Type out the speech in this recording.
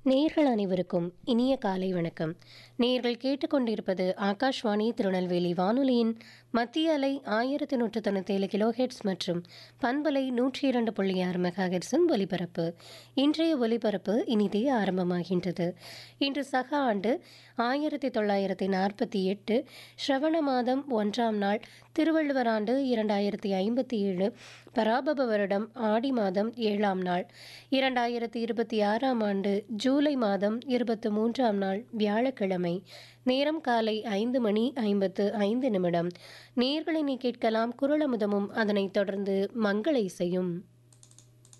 நேர்கள் அனைவருக்கும் இனிய காலை வணக்கம் நேர்கள் கேட்டுக்கொண்டிருப்பது ஆகாஷ்வாணி திருநெல்வேலி வானொலியின் மத்திய அலை ஆயிரத்தி நூற்று தொண்ணூத்தேழு கிலோஹெட்ஸ் மற்றும் பண்பலை நூற்றி இரண்டு புள்ளி ஆறு மெகாஹெட்ஸின் ஒலிபரப்பு இன்றைய ஒலிபரப்பு இனிதே ஆரம்பமாகின்றது இன்று சக ஆண்டு ஆயிரத்தி தொள்ளாயிரத்தி நாற்பத்தி எட்டு ஸ்ரவண மாதம் ஒன்றாம் நாள் திருவள்ளுவர் ஆண்டு இரண்டாயிரத்தி ஐம்பத்தி ஏழு பராபப வருடம் ஆடி மாதம் ஏழாம் நாள் இரண்டாயிரத்தி இருபத்தி ஆறாம் ஆண்டு ஜூலை மாதம் இருபத்தி மூன்றாம் நாள் வியாழக்கிழமை நேரம் காலை ஐந்து மணி ஐம்பத்து ஐந்து நிமிடம் நேர்களை நீ கேட்கலாம் குரலமுதமும் அதனைத் தொடர்ந்து மங்கள இசையும்